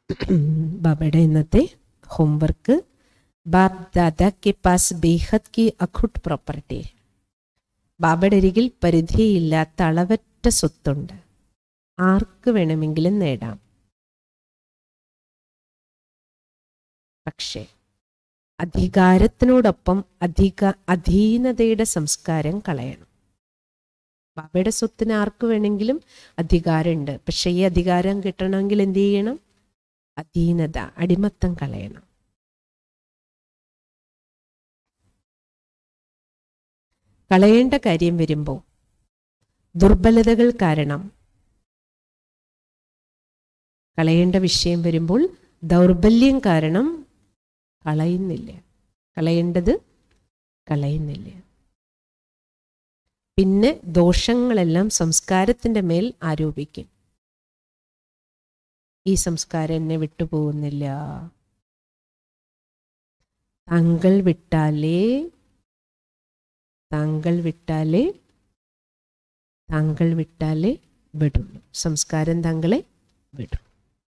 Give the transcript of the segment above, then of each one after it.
ബാബയുടെ ഇന്നത്തെ ഹോംവർക്ക് ബാബ് ദാദ കെ പാസ് ബേഹദ് കി അഖുട്ട് പ്രോപ്പർട്ടി ബാബയുടെ അരികിൽ പരിധിയില്ലാത്ത അളവറ്റ സ്വത്തുണ്ട് ആർക്ക് വേണമെങ്കിലും നേടാം പക്ഷേ അധികാരത്തിനോടൊപ്പം അധിക അധീനതയുടെ സംസ്കാരം കളയണം ബാബയുടെ സ്വത്തിന് ആർക്ക് വേണമെങ്കിലും അധികാരമുണ്ട് പക്ഷെ ഈ അധികാരം കിട്ടണമെങ്കിൽ എന്ത് ചെയ്യണം അധീനത അടിമത്തം കളയണം കളയേണ്ട കാര്യം വരുമ്പോൾ ദുർബലതകൾ കാരണം കളയേണ്ട വിഷയം വരുമ്പോൾ ദൗർബല്യം കാരണം കളയുന്നില്ല കളയേണ്ടത് കളയുന്നില്ല പിന്നെ ദോഷങ്ങളെല്ലാം സംസ്കാരത്തിൻ്റെ മേൽ ആരോപിക്കും ഈ സംസ്കാരം എന്നെ വിട്ടുപോകുന്നില്ല താങ്കൾ വിട്ടാലേ താങ്കൾ വിട്ടാലേ താങ്കൾ വിട്ടാലേ വിടുള്ളൂ സംസ്കാരം താങ്കളെ വിടും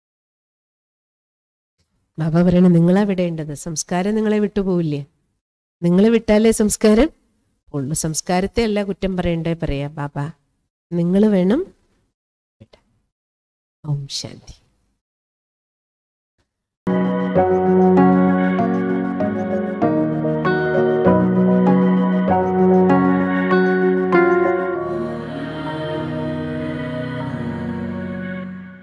ബാബ പറയണ നിങ്ങളാ വിടേണ്ടത് സംസ്കാരം നിങ്ങളെ വിട്ടുപോവില്ലേ നിങ്ങൾ വിട്ടാലേ സംസ്കാരം ഉള്ളു സംസ്കാരത്തെ അല്ല കുറ്റം പറയണ്ടേ പറയാ ബാബ നിങ്ങൾ വേണം വിടാൻ. ഓം ശാന്തി